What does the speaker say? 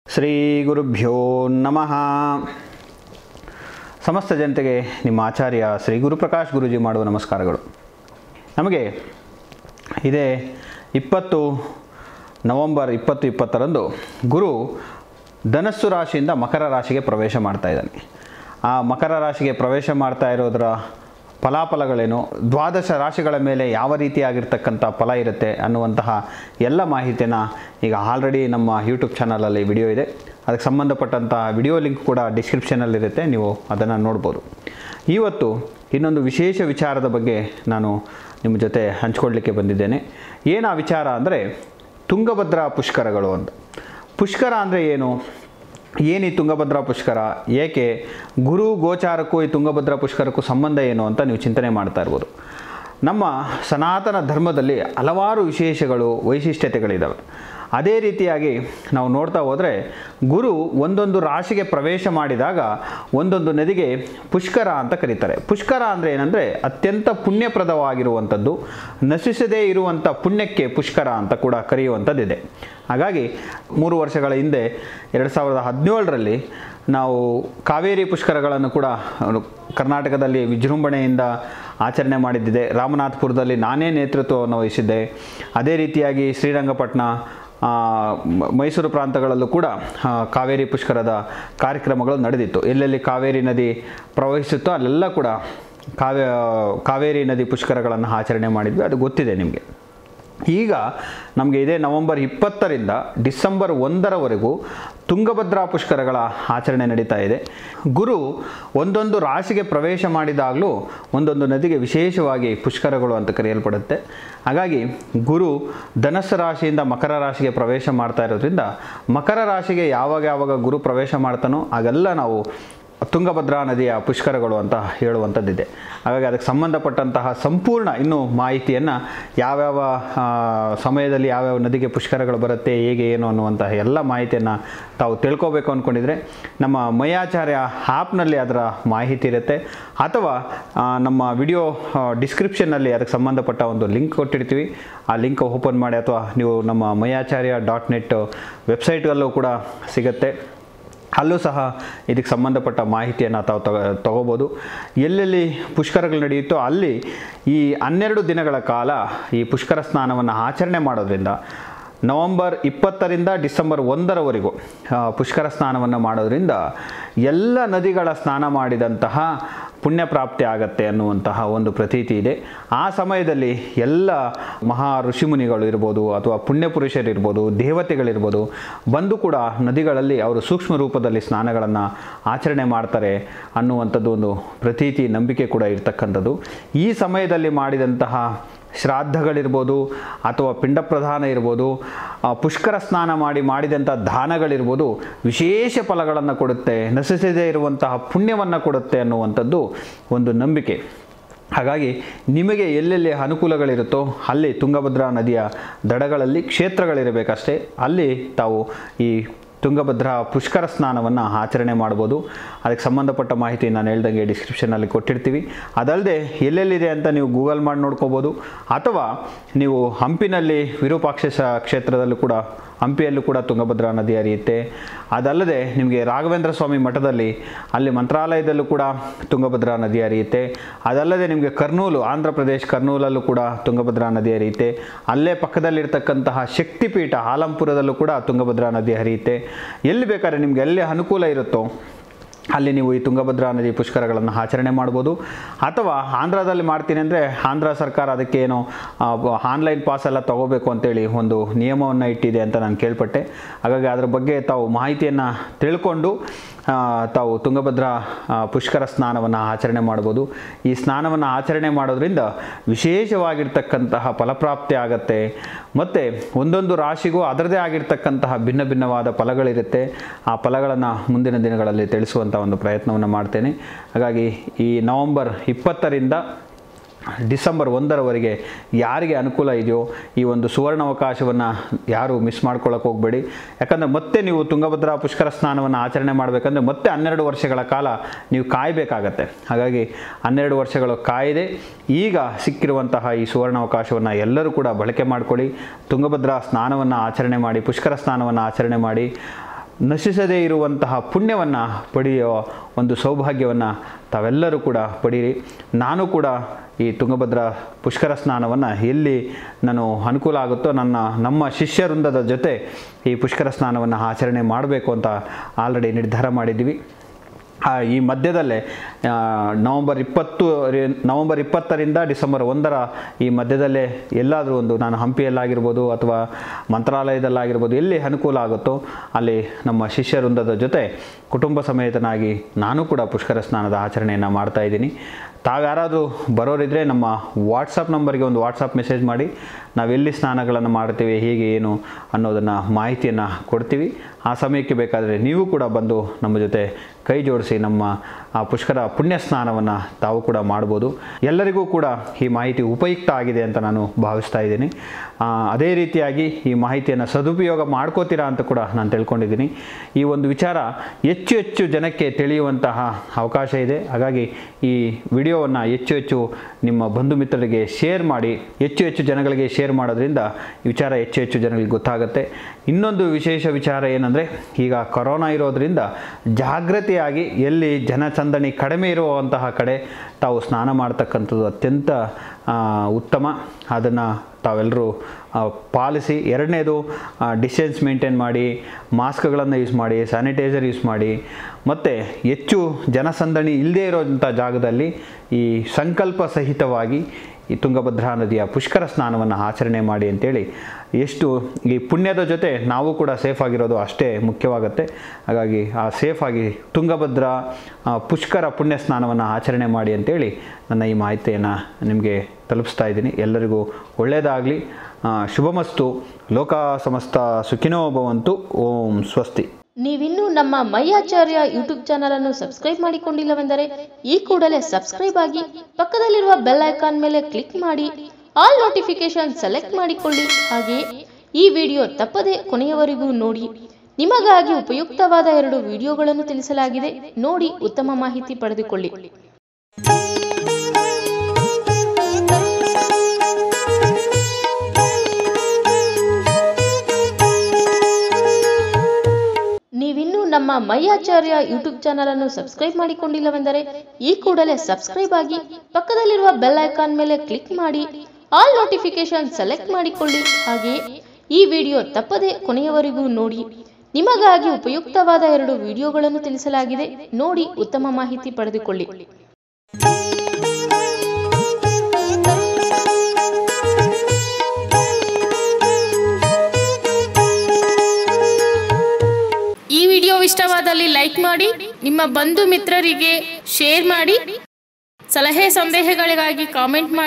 ಶ್ರೀ ಗುರುಭ್ಯೋ ನಮಃ ಸಮಸ್ತ ಜನತೆಗೆ ನಿಮ್ಮ ಆಚಾರ್ಯ ಶ್ರೀ ಗುರುಪ್ರಕಾಶ್ ಗುರೂಜಿ ಮಾಡುವ ನಮಸ್ಕಾರಗಳು ನಮಗೆ ಇದೇ ಇಪ್ಪತ್ತು ನವಂಬರ್ ಇಪ್ಪತ್ತು ಇಪ್ಪತ್ತರಂದು ಗುರು ಧನಸ್ಸು ರಾಶಿಯಿಂದ ಮಕರ ರಾಶಿಗೆ ಪ್ರವೇಶ ಮಾಡ್ತಾ ಇದ್ದಾನೆ ಆ ಮಕರ ರಾಶಿಗೆ ಪ್ರವೇಶ ಮಾಡ್ತಾ ಇರೋದರ ಫಲಾಫಲಗಳೇನು ದ್ವಾದಶ ರಾಶಿಗಳ ಮೇಲೆ ಯಾವ ರೀತಿಯಾಗಿರ್ತಕ್ಕಂಥ ಫಲ ಇರುತ್ತೆ ಅನ್ನುವಂತಹ ಎಲ್ಲ ಮಾಹಿತಿಯನ್ನು ಈಗ ಆಲ್ರೆಡಿ ನಮ್ಮ ಯೂಟ್ಯೂಬ್ ಚಾನಲಲ್ಲಿ ವಿಡಿಯೋ ಇದೆ ಅದಕ್ಕೆ ಸಂಬಂಧಪಟ್ಟಂಥ ವಿಡಿಯೋ ಲಿಂಕ್ ಕೂಡ ಡಿಸ್ಕ್ರಿಪ್ಷನಲ್ಲಿರುತ್ತೆ ನೀವು ಅದನ್ನು ನೋಡ್ಬೋದು ಇವತ್ತು ಇನ್ನೊಂದು ವಿಶೇಷ ವಿಚಾರದ ಬಗ್ಗೆ ನಾನು ನಿಮ್ಮ ಜೊತೆ ಹಂಚ್ಕೊಳ್ಲಿಕ್ಕೆ ಬಂದಿದ್ದೇನೆ ಏನು ಆ ವಿಚಾರ ಅಂದರೆ ತುಂಗಭದ್ರಾ ಪುಷ್ಕರಗಳು ಅಂತ ಪುಷ್ಕರ ಅಂದರೆ ಏನು ಏನು ಈ ತುಂಗಭದ್ರಾ ಪುಷ್ಕರ ಏಕೆ ಗುರು ಗೋಚಾರಕ್ಕೂ ಈ ತುಂಗಭದ್ರಾ ಪುಷ್ಕರಕ್ಕೂ ಸಂಬಂಧ ಏನು ಅಂತ ನೀವು ಚಿಂತನೆ ಮಾಡ್ತಾ ಇರ್ಬೋದು ನಮ್ಮ ಸನಾತನ ಧರ್ಮದಲ್ಲಿ ಹಲವಾರು ವಿಶೇಷಗಳು ವೈಶಿಷ್ಟ್ಯತೆಗಳಿದ್ದಾವೆ ಅದೇ ರೀತಿಯಾಗಿ ನಾವು ನೋಡ್ತಾ ಹೋದರೆ ಗುರು ಒಂದೊಂದು ರಾಶಿಗೆ ಪ್ರವೇಶ ಮಾಡಿದಾಗ ಒಂದೊಂದು ನದಿಗೆ ಪುಷ್ಕರ ಅಂತ ಕರೀತಾರೆ ಪುಷ್ಕರ ಅಂದರೆ ಏನಂದರೆ ಅತ್ಯಂತ ಪುಣ್ಯಪ್ರದವಾಗಿರುವಂಥದ್ದು ನಶಿಸದೇ ಇರುವಂಥ ಪುಣ್ಯಕ್ಕೆ ಪುಷ್ಕರ ಅಂತ ಕೂಡ ಕರೆಯುವಂಥದ್ದಿದೆ ಹಾಗಾಗಿ ಮೂರು ವರ್ಷಗಳ ಹಿಂದೆ ಎರಡು ಸಾವಿರದ ಹದಿನೇಳರಲ್ಲಿ ನಾವು ಕಾವೇರಿ ಪುಷ್ಕರಗಳನ್ನು ಕೂಡ ಕರ್ನಾಟಕದಲ್ಲಿ ವಿಜೃಂಭಣೆಯಿಂದ ಆಚರಣೆ ಮಾಡಿದ್ದಿದೆ ರಾಮನಾಥಪುರದಲ್ಲಿ ನಾನೇ ನೇತೃತ್ವವನ್ನು ವಹಿಸಿದ್ದೆ ಅದೇ ರೀತಿಯಾಗಿ ಶ್ರೀರಂಗಪಟ್ಟಣ ಆ, ಮ- ಮೈಸೂರು ಪ್ರಾಂತಗಳಲ್ಲೂ ಕೂಡ ಆ, ಕಾವೇರಿ ಪುಷ್ಕರದ ಕಾರ್ಯಕ್ರಮಗಳು ನಡೆದಿತ್ತು ಎಲ್ಲೆಲ್ಲಿ ಕಾವೇರಿ ನದಿ ಪ್ರವಹಿಸುತ್ತೋ ಅಲ್ಲೆಲ್ಲ ಕೂಡ ಕಾವೇ ಕಾವೇರಿ ನದಿ ಪುಷ್ಕರಗಳನ್ನು ಆಚರಣೆ ಮಾಡಿದ್ವಿ ಅದು ಗೊತ್ತಿದೆ ನಿಮಗೆ ಈಗ ನಮಗೆ ಇದೇ ನವೆಂಬರ್ ಇಪ್ಪತ್ತರಿಂದ ಡಿಸೆಂಬರ್ ಒಂದರವರೆಗೂ ತುಂಗಭದ್ರಾ ಪುಷ್ಕರಗಳ ಆಚರಣೆ ನಡೀತಾ ಇದೆ ಗುರು ಒಂದೊಂದು ರಾಶಿಗೆ ಪ್ರವೇಶ ಮಾಡಿದಾಗಲೂ ಒಂದೊಂದು ನದಿಗೆ ವಿಶೇಷವಾಗಿ ಪುಷ್ಕರಗಳು ಅಂತ ಕರೆಯಲ್ಪಡುತ್ತೆ ಹಾಗಾಗಿ ಗುರು ಧನಸ್ಸು ರಾಶಿಯಿಂದ ಮಕರ ರಾಶಿಗೆ ಪ್ರವೇಶ ಮಾಡ್ತಾ ಇರೋದ್ರಿಂದ ಮಕರ ರಾಶಿಗೆ ಯಾವಾಗ ಯಾವಾಗ ಗುರು ಪ್ರವೇಶ ಮಾಡ್ತಾನೋ ಆಗೆಲ್ಲ ನಾವು ತುಂಗಭದ್ರಾ ನದಿಯ ಪುಷ್ಕರಗಳು ಅಂತ ಹೇಳುವಂಥದ್ದಿದೆ ಹಾಗಾಗಿ ಅದಕ್ಕೆ ಸಂಬಂಧಪಟ್ಟಂತಹ ಸಂಪೂರ್ಣ ಇನ್ನೂ ಮಾಹಿತಿಯನ್ನು ಯಾವ್ಯಾವ ಆ, ಸಮಯದಲ್ಲಿ ಯಾವ್ಯಾವ ನದಿಗೆ ಪುಷ್ಕರಗಳು ಬರುತ್ತೆ ಹೇಗೆ ಏನು ಅನ್ನುವಂತಹ ಎಲ್ಲ ಮಾಹಿತಿಯನ್ನು ತಾವು ತಿಳ್ಕೊಬೇಕು ಅಂದ್ಕೊಂಡಿದ್ರೆ ನಮ್ಮ ಮಯಾಚಾರ್ಯ ಆ್ಯಪ್ನಲ್ಲಿ ಅದರ ಮಾಹಿತಿ ಇರುತ್ತೆ ಅಥವಾ ಆ, ನಮ್ಮ ವಿಡಿಯೋ ಡಿಸ್ಕ್ರಿಪ್ಷನ್ನಲ್ಲಿ ಅದಕ್ಕೆ ಸಂಬಂಧಪಟ್ಟ ಒಂದು ಲಿಂಕ್ ಕೊಟ್ಟಿರ್ತೀವಿ ಆ ಲಿಂಕ್ ಓಪನ್ ಮಾಡಿ ಅಥವಾ ನೀವು ನಮ್ಮ ಮಯಾಚಾರ್ಯ ಡಾಟ್ ನೆಟ್ ವೆಬ್ಸೈಟಲ್ಲೂ ಕೂಡ ಸಿಗುತ್ತೆ ಅಲ್ಲೂ ಸಹ ಇದಕ್ಕೆ ಸಂಬಂಧಪಟ್ಟ ಮಾಹಿತಿಯನ್ನು ತಾವು ತಗೋ ತಗೋಬೋದು ಎಲ್ಲೆಲ್ಲಿ ಪುಷ್ಕರಗಳು ನಡೆಯುತ್ತೋ ಅಲ್ಲಿ ಈ ಹನ್ನೆರಡು ದಿನಗಳ ಕಾಲ ಈ ಪುಷ್ಕರ ಸ್ನಾನವನ್ನು ಆಚರಣೆ ಮಾಡೋದ್ರಿಂದ ನವಂಬರ್ ಇಪ್ಪತ್ತರಿಂದ ಡಿಸೆಂಬರ್ ಒಂದರವರೆಗೂ ಆ, ಪುಷ್ಕರ ಸ್ನಾನವನ್ನು ಮಾಡೋದ್ರಿಂದ ಎಲ್ಲ ನದಿಗಳ ಸ್ನಾನ ಮಾಡಿದಂತಹ ಪುಣ್ಯ ಪ್ರಾಪ್ತಿ ಆಗತ್ತೆ ಅನ್ನುವಂತಹ ಒಂದು ಪ್ರತೀತಿ ಇದೆ ಆ ಸಮಯದಲ್ಲಿ ಎಲ್ಲ ಮಹಾ ಋಷಿಮುನಿಗಳು ಇರ್ಬೋದು ಅಥವಾ ಪುಣ್ಯ ಪುರುಷರಿರ್ಬೋದು ದೇವತೆಗಳಿರ್ಬೋದು ಬಂದು ಕೂಡ ನದಿಗಳಲ್ಲಿ ಅವರು ಸೂಕ್ಷ್ಮ ರೂಪದಲ್ಲಿ ಸ್ನಾನಗಳನ್ನು ಆಚರಣೆ ಮಾಡ್ತಾರೆ ಅನ್ನುವಂಥದ್ದು ಒಂದು ಪ್ರತೀತಿ ನಂಬಿಕೆ ಕೂಡ ಇರ್ತಕ್ಕಂಥದ್ದು ಈ ಸಮಯದಲ್ಲಿ ಮಾಡಿದಂತಹ ಶ್ರಾದ್ದಗಳಿರ್ಬೋದು ಅಥವಾ ಪಿಂಡ ಪ್ರಧಾನ ಇರ್ಬೋದು ಆ, ಪುಷ್ಕರ ಸ್ನಾನ ಮಾಡಿ ಮಾಡಿದಂಥ ದಾನಗಳಿರ್ಬೋದು ವಿಶೇಷ ಫಲಗಳನ್ನು ಕೊಡುತ್ತೆ ನಶಿಸದೇ ಇರುವಂತಹ ಪುಣ್ಯವನ್ನು ಕೊಡುತ್ತೆ ಅನ್ನುವಂಥದ್ದು ಒಂದು ನಂಬಿಕೆ ಹಾಗಾಗಿ ನಿಮಗೆ ಎಲ್ಲೆಲ್ಲಿ ಅನುಕೂಲಗಳಿರುತ್ತೋ ಅಲ್ಲಿ ತುಂಗಭದ್ರಾ ನದಿಯ ದಡಗಳಲ್ಲಿ ಕ್ಷೇತ್ರಗಳಿರಬೇಕಷ್ಟೇ ಅಲ್ಲಿ ತಾವು ಈ ತುಂಗಭದ್ರಾ ಪುಷ್ಕರ ಸ್ನಾನವನ್ನು ಆಚರಣೆ ಮಾಡ್ಬೋದು ಅದಕ್ಕೆ ಸಂಬಂಧಪಟ್ಟ ಮಾಹಿತಿ ನಾನು ಹೇಳ್ದಂಗೆ ಡಿಸ್ಕ್ರಿಪ್ಷನಲ್ಲಿ ಕೊಟ್ಟಿರ್ತೀವಿ ಅದಲ್ಲದೆ ಎಲ್ಲೆಲ್ಲಿದೆ ಅಂತ ನೀವು ಗೂಗಲ್ ಮಾಡಿ ನೋಡ್ಕೋಬೋದು ಅಥವಾ ನೀವು ಹಂಪಿನಲ್ಲಿ ವಿರೂಪಾಕ್ಷ ಕ್ಷೇತ್ರದಲ್ಲೂ ಕೂಡ ಹಂಪಿಯಲ್ಲೂ ಕೂಡ ತುಂಗಭದ್ರಾ ನದಿ ಹರಿಯುತ್ತೆ ಅದಲ್ಲದೆ ನಿಮಗೆ ರಾಘವೇಂದ್ರ ಸ್ವಾಮಿ ಮಠದಲ್ಲಿ ಅಲ್ಲಿ ಮಂತ್ರಾಲಯದಲ್ಲೂ ಕೂಡ ತುಂಗಭದ್ರಾ ನದಿ ಹರಿಯುತ್ತೆ ಅದಲ್ಲದೆ ನಿಮಗೆ ಕರ್ನೂಲು ಆಂಧ್ರ ಪ್ರದೇಶ್ ಕರ್ನೂಲಲ್ಲೂ ಕೂಡ ತುಂಗಭದ್ರಾ ನದಿ ಹರಿಯುತ್ತೆ ಅಲ್ಲೇ ಪಕ್ಕದಲ್ಲಿರ್ತಕ್ಕಂತಹ ಶಕ್ತಿಪೀಠ ಆಲಂಪುರದಲ್ಲೂ ಕೂಡ ತುಂಗಭದ್ರಾ ನದಿ ಹರಿಯುತ್ತೆ ಎಲ್ಲಿ ಬೇಕಾದ್ರೆ ನಿಮ್ಗೆ ಎಲ್ಲಿ ಅನುಕೂಲ ಇರುತ್ತೋ ಅಲ್ಲಿ ನೀವು ಈ ತುಂಗಭದ್ರಾ ನದಿ ಪುಷ್ಕರಗಳನ್ನು ಆಚರಣೆ ಮಾಡ್ಬೋದು ಅಥವಾ ಆಂಧ್ರದಲ್ಲಿ ಮಾಡ್ತೀನಿ ಅಂದರೆ ಆಂಧ್ರ ಸರ್ಕಾರ ಅದಕ್ಕೆ ಏನೋ ಆನ್ಲೈನ್ ಪಾಸ್ ಎಲ್ಲ ತೊಗೋಬೇಕು ಅಂತೇಳಿ ಒಂದು ನಿಯಮವನ್ನು ಇಟ್ಟಿದೆ ಅಂತ ನಾನು ಕೇಳ್ಪಟ್ಟೆ ಹಾಗಾಗಿ ಅದ್ರ ಬಗ್ಗೆ ತಾವು ಮಾಹಿತಿಯನ್ನು ತಿಳ್ಕೊಂಡು ಆ, ತಾವು ತುಂಗಭದ್ರಾ ಆ, ಪುಷ್ಕರ ಸ್ನಾನವನ್ನು ಆಚರಣೆ ಮಾಡ್ಬೋದು ಈ ಸ್ನಾನವನ್ನು ಆಚರಣೆ ಮಾಡೋದ್ರಿಂದ ವಿಶೇಷವಾಗಿರ್ತಕ್ಕಂತಹ ಫಲಪ್ರಾಪ್ತಿ ಆಗತ್ತೆ ಮತ್ತು ಒಂದೊಂದು ರಾಶಿಗೂ ಅದರದೇ ಆಗಿರ್ತಕ್ಕಂತಹ ಭಿನ್ನ ಭಿನ್ನವಾದ ಫಲಗಳಿರುತ್ತೆ ಆ ಫಲಗಳನ್ನು ಮುಂದಿನ ದಿನಗಳಲ್ಲಿ ತಿಳಿಸುವಂಥ ಒಂದು ಪ್ರಯತ್ನವನ್ನು ಮಾಡ್ತೇನೆ ಹಾಗಾಗಿ ಈ ನವಂಬರ್ ಇಪ್ಪತ್ತರಿಂದ ಡಿಸೆಂಬರ್ ಒಂದರವರೆಗೆ ಯಾರಿಗೆ ಅನುಕೂಲ ಇದೆಯೋ ಈ ಒಂದು ಸುವರ್ಣಾವಕಾಶವನ್ನು ಯಾರು ಮಿಸ್ ಮಾಡ್ಕೊಳ್ಳೋಕೆ ಹೋಗಬೇಡಿ ಯಾಕಂದರೆ ಮತ್ತೆ ನೀವು ತುಂಗಭದ್ರಾ ಪುಷ್ಕರ ಸ್ನಾನವನ್ನು ಆಚರಣೆ ಮಾಡಬೇಕಂದ್ರೆ ಮತ್ತೆ ಹನ್ನೆರಡು ವರ್ಷಗಳ ಕಾಲ ನೀವು ಕಾಯಬೇಕಾಗತ್ತೆ ಹಾಗಾಗಿ ಹನ್ನೆರಡು ವರ್ಷಗಳು ಕಾಯದೆ ಈಗ ಸಿಕ್ಕಿರುವಂತಹ ಈ ಸುವರ್ಣಾವಕಾಶವನ್ನು ಎಲ್ಲರೂ ಕೂಡ ಬಳಕೆ ಮಾಡಿಕೊಳ್ಳಿ ತುಂಗಭದ್ರಾ ಸ್ನಾನವನ್ನು ಆಚರಣೆ ಮಾಡಿ ಪುಷ್ಕರ ಸ್ನಾನವನ್ನು ಆಚರಣೆ ಮಾಡಿ ನಶಿಸದೇ ಇರುವಂತಹ ಪುಣ್ಯವನ್ನು ಪಡೆಯುವ ಒಂದು ಸೌಭಾಗ್ಯವನ್ನು ತಾವೆಲ್ಲರೂ ಕೂಡ ಪಡೀರಿ ನಾನು ಕೂಡ ಈ ತುಂಗಭದ್ರಾ ಪುಷ್ಕರ ಸ್ನಾನವನ್ನು ಎಲ್ಲಿ ನಾನು ಅನುಕೂಲ ಆಗುತ್ತೋ ನನ್ನ ನಮ್ಮ ಶಿಷ್ಯ ವೃಂದದ ಜೊತೆ ಈ ಪುಷ್ಕರ ಸ್ನಾನವನ್ನು ಆಚರಣೆ ಮಾಡಬೇಕು ಅಂತ ಆಲ್ರೆಡಿ ನಿರ್ಧಾರ ಮಾಡಿದ್ದೀವಿ ಆ, ಈ ಮಧ್ಯದಲ್ಲೇ ಆ, ನವಂಬರ್ ಇಪ್ಪತ್ತು ರಿ- ನವಂಬರ್ ಇಪ್ಪತ್ತರಿಂದ ಡಿಸೆಂಬರ್ ಒಂದರ ಈ ಮಧ್ಯದಲ್ಲೇ ಎಲ್ಲಾದರೂ ಒಂದು ನಾನು ಹಂಪಿಯಲ್ಲಾಗಿರ್ಬೋದು ಅಥವಾ ಮಂತ್ರಾಲಯದಲ್ಲಾಗಿರ್ಬೋದು ಎಲ್ಲಿ ಅನುಕೂಲ ಆಗುತ್ತೋ ಅಲ್ಲಿ ನಮ್ಮ ಶಿಷ್ಯ ವೃಂದದ ಜೊತೆ ಕುಟುಂಬ ಸಮೇತನಾಗಿ ನಾನು ಕೂಡ ಪುಷ್ಕರ ಸ್ನಾನದ ಆಚರಣೆಯನ್ನು ಮಾಡ್ತಾ ಇದ್ದೀನಿ ತಾವ್ಯಾರಾದರೂ ಬರೋರಿದ್ದರೆ ನಮ್ಮ ವಾಟ್ಸಪ್ ನಂಬರ್ಗೆ ಒಂದು ವಾಟ್ಸಪ್ ಮೆಸೇಜ್ ಮಾಡಿ ನಾವೆಲ್ಲಿ ಸ್ನಾನಗಳನ್ನು ಮಾಡ್ತೀವಿ ಹೇಗೆ ಏನು ಅನ್ನೋದನ್ನು ಮಾಹಿತಿಯನ್ನು ಕೊಡ್ತೀವಿ ಆ ಸಮಯಕ್ಕೆ ಬೇಕಾದರೆ ನೀವು ಕೂಡ ಬಂದು ನಮ್ಮ ಜೊತೆ ಕೈ ಜೋಡಿಸಿ ನಮ್ಮ ಆ ಪುಷ್ಕರ ಪುಣ್ಯ ಸ್ನಾನವನ್ನು ತಾವು ಕೂಡ ಮಾಡ್ಬೋದು ಎಲ್ಲರಿಗೂ ಕೂಡ ಈ ಮಾಹಿತಿ ಉಪಯುಕ್ತ ಆಗಿದೆ ಅಂತ ನಾನು ಭಾವಿಸ್ತಾ ಇದ್ದೀನಿ ಆ, ಅದೇ ರೀತಿಯಾಗಿ ಈ ಮಾಹಿತಿಯನ್ನು ಸದುಪಯೋಗ ಮಾಡ್ಕೋತೀರಾ ಅಂತ ಕೂಡ ನಾನು ತಿಳ್ಕೊಂಡಿದ್ದೀನಿ ಈ ಒಂದು ವಿಚಾರ ಹೆಚ್ಚು ಹೆಚ್ಚು ಜನಕ್ಕೆ ತಿಳಿಯುವಂತಹ ಅವಕಾಶ ಇದೆ ಹಾಗಾಗಿ ಈ ವಿಡಿಯೋವನ್ನು ಹೆಚ್ಚು ಹೆಚ್ಚು ನಿಮ್ಮ ಬಂಧು ಮಿತ್ರರಿಗೆ ಶೇರ್ ಮಾಡಿ ಹೆಚ್ಚು ಹೆಚ್ಚು ಜನಗಳಿಗೆ ಶೇರ್ ಮಾಡೋದ್ರಿಂದ ಈ ವಿಚಾರ ಹೆಚ್ಚು ಹೆಚ್ಚು ಜನಗಳಿಗೆ ಗೊತ್ತಾಗುತ್ತೆ ಇನ್ನೊಂದು ವಿಶೇಷ ವಿಚಾರ ಏನಂದರೆ ಈಗ ಕೊರೋನಾ ಇರೋದ್ರಿಂದ ಜಾಗೃತಿಯಾಗಿ ಎಲ್ಲಿ ಜನಚಂದಣಿ ಕಡಿಮೆ ಇರುವಂತಹ ಕಡೆ ತಾವು ಸ್ನಾನ ಮಾಡ್ತಕ್ಕಂಥದ್ದು ಅತ್ಯಂತ ಆ, ಉತ್ತಮ ಅದನ್ನು ತಾವೆಲ್ಲರೂ ಆ, ಪಾಲಿಸಿ ಎರಡನೇದು ಡಿಸ್ಟೆನ್ಸ್ ಮೇಂಟೈನ್ ಮಾಡಿ ಮಾಸ್ಕ್ಗಳನ್ನು ಯೂಸ್ ಮಾಡಿ ಸ್ಯಾನಿಟೈಸರ್ ಯೂಸ್ ಮಾಡಿ ಮತ್ತು ಹೆಚ್ಚು ಜನಸಂದಣಿ ಇಲ್ಲದೇ ಇರೋಂಥ ಜಾಗದಲ್ಲಿ ಈ ಸಂಕಲ್ಪ ಸಹಿತವಾಗಿ ಈ ತುಂಗಭದ್ರಾ ನದಿಯ ಪುಷ್ಕರ ಸ್ನಾನವನ್ನು ಆಚರಣೆ ಮಾಡಿ ಅಂತೇಳಿ ಎಷ್ಟು ಈ ಪುಣ್ಯದ ಜೊತೆ ನಾವು ಕೂಡ ಸೇಫ್ ಆಗಿರೋದು ಅಷ್ಟೇ ಮುಖ್ಯವಾಗುತ್ತೆ ಹಾಗಾಗಿ ಆ ಸೇಫಾಗಿ ತುಂಗಭದ್ರಾ ಆ, ಪುಷ್ಕರ ಪುಣ್ಯ ಸ್ನಾನವನ್ನು ಆಚರಣೆ ಮಾಡಿ ಅಂತೇಳಿ ನನ್ನ ಈ ಮಾಹಿತಿಯನ್ನು ನಿಮಗೆ ತಲುಪಿಸ್ತಾ ಇದ್ದೀನಿ ಎಲ್ಲರಿಗೂ ಒಳ್ಳೆಯದಾಗಲಿ ಶುಭಮಸ್ತು ಲೋಕ ಸಮಸ್ತ ಸುಖಿನೋ ಭವಂತು ಓಂ ಸ್ವಸ್ತಿ ನೀವಿನ್ನೂ ನಮ್ಮ ಮೈಯಾಚಾರ್ಯ ಯೂಟ್ಯೂಬ್ ಚಾನಲ್ ಅನ್ನು ಸಬ್ಸ್ಕ್ರೈಬ್ ಮಾಡಿಕೊಂಡಿಲ್ಲವೆಂದರೆ ಈ ಕೂಡಲೇ ಸಬ್ಸ್ಕ್ರೈಬ್ ಆಗಿ ಪಕ್ಕದಲ್ಲಿರುವ ಬೆಲ್ ಐಕಾನ್ ಮೇಲೆ ಕ್ಲಿಕ್ ಮಾಡಿ ಆಲ್ ನೋಟಿಫಿಕೇಶನ್ ಸೆಲೆಕ್ಟ್ ಮಾಡಿಕೊಳ್ಳಿ ಹಾಗೆಯೇ ಈ ವಿಡಿಯೋ ತಪ್ಪದೆ ಕೊನೆಯವರೆಗೂ ನೋಡಿ ನಿಮಗಾಗಿ ಉಪಯುಕ್ತವಾದ ಎರಡು ವಿಡಿಯೋಗಳನ್ನು ತಿಳಿಸಲಾಗಿದೆ ನೋಡಿ ಉತ್ತಮ ಮಾಹಿತಿ ಪಡೆದುಕೊಳ್ಳಿ ನೀವಿನ್ನೂ ನಮ್ಮ ಮೈಯಾಚಾರ್ಯ ಯೂಟ್ಯೂಬ್ ಚಾನಲ್ ಅನ್ನು ಸಬ್ಸ್ಕ್ರೈಬ್ ಮಾಡಿಕೊಂಡಿಲ್ಲವೆಂದರೆ ಈ ಕೂಡಲೇ ಸಬ್ಸ್ಕ್ರೈಬ್ ಆಗಿ ಪಕ್ಕದಲ್ಲಿರುವ ಬೆಲ್ ಐಕಾನ್ ಮೇಲೆ ಕ್ಲಿಕ್ ಮಾಡಿ ಆಲ್ ನೋಟಿಫಿಕೇಶನ್ ಸೆಲೆಕ್ಟ್ ಮಾಡಿಕೊಳ್ಳಿ ಹಾಗೆಯೇ ಈ ವಿಡಿಯೋ ತಪ್ಪದೆ ಕೊನೆಯವರೆಗೂ ನೋಡಿ ನಿಮಗಾಗಿ ಉಪಯುಕ್ತವಾದ ಎರಡು ವಿಡಿಯೋಗಳನ್ನು ತಿಳಿಸಲಾಗಿದೆ ನೋಡಿ ಉತ್ತಮ ಮಾಹಿತಿ ಪಡೆದುಕೊಳ್ಳಿ ಈ ವಿಡಿಯೋ ಇಷ್ಟವಾದಲ್ಲಿ ಲೈಕ್ ಮಾಡಿ ನಿಮ್ಮ ಬಂಧು ಮಿತ್ರರಿಗೆ ಶೇರ್ ಮಾಡಿ ಸಲಹೆ ಸಂದೇಹಗಳಿಗಾಗಿ ಕಾಮೆಂಟ್ ಮಾಡಿ